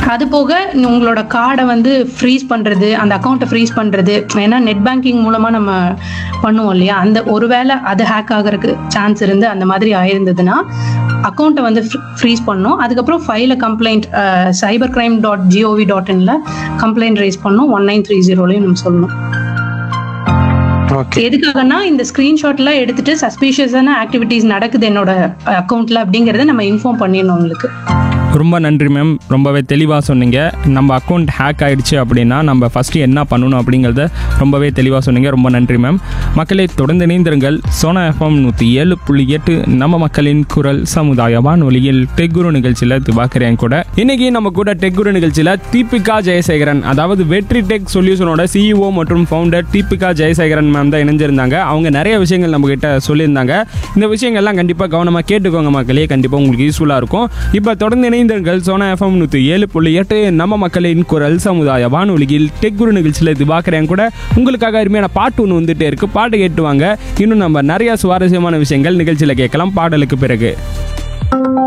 அது போக உங்களோட கார்டை வந்து ஃப்ரீஸ் பண்றது அந்த அக்கௌண்ட்டை ஃப்ரீஸ் பண்றது ஏன்னா நெட் பேங்கிங் மூலமா நம்ம பண்ணுவோம் இல்லையா அந்த ஒருவேளை அது ஹேக் ஆகிறதுக்கு சான்ஸ் இருந்து அந்த மாதிரி ஆயிருந்ததுன்னா அக்கௌண்ட்டை வந்து ஃப்ரீஸ் பண்ணோம் அதுக்கப்புறம் ஃபைல complaint cyber crime dot GOV dot இன்ல கம்ப்ளைண்ட் ரைஸ் பண்ணோம் ஒன் நைன் த்ரீ ஜீரோலையும் நம்ம சொல்லணும் ஓகே எதுக்காகனா இந்த ஸ்கிரீன்ஷாட்ல எடுத்துட்டு சஸ்பீஷியஸான ஆக்டிவிட்டீஸ் நடக்குது என்னோட அக்கௌண்ட்ல அப்படிங்கறத நம்ம இன்ஃபார்ம் பண்ணிடணும் உங்களுக்கு ரொம்ப நன்றி மேம் ரொம்பவே தெளிவாக சொன்னீங்க நம்ம அக்கௌண்ட் ஹேக் ஆயிடுச்சு அப்படின்னா நம்ம ஃபஸ்ட்டு என்ன பண்ணணும் அப்படிங்கிறத ரொம்பவே தெளிவாக சொன்னீங்க ரொம்ப நன்றி மேம் மக்களை தொடர்ந்து இணைந்திருங்கள் சோனா எஃப்எம் நூற்றி ஏழு புள்ளி எட்டு நம்ம மக்களின் குரல் சமுதாய வானொலியில் டெக்குரு நிகழ்ச்சியில் திவாக்கரேன் கூட இன்னைக்கு நம்ம கூட டெக்குரு நிகழ்ச்சியில் தீபிகா ஜெயசேகரன் அதாவது வெற்றி டெக் சொல்யூஷனோட சிஇஓ மற்றும் ஃபவுண்டர் தீபிகா ஜெயசேகரன் மேம் தான் இணைஞ்சிருந்தாங்க அவங்க நிறைய விஷயங்கள் நம்ம கிட்ட சொல்லியிருந்தாங்க இந்த விஷயங்கள்லாம் கண்டிப்பாக கவனமாக கேட்டுக்கோங்க மக்களே கண்டிப்பாக உங்களுக்கு யூஸ்ஃபுல்லாக இருக்கும் இப்போ தொடர்ந்து இணைந்திருங்கள் சோனா எஃப்எம் நூற்றி ஏழு புள்ளி எட்டு நம்ம மக்களின் குரல் சமுதாய வானொலியில் டெக் குரு நிகழ்ச்சியில் திவாக்கரேன் கூட உங்களுக்காக அருமையான பாட்டு ஒன்று வந்துட்டே இருக்கு பாட்டு கேட்டுவாங்க இன்னும் நம்ம நிறைய சுவாரஸ்யமான விஷயங்கள் நிகழ்ச்சியில் கேட்கலாம் பாடலுக்கு பிறகு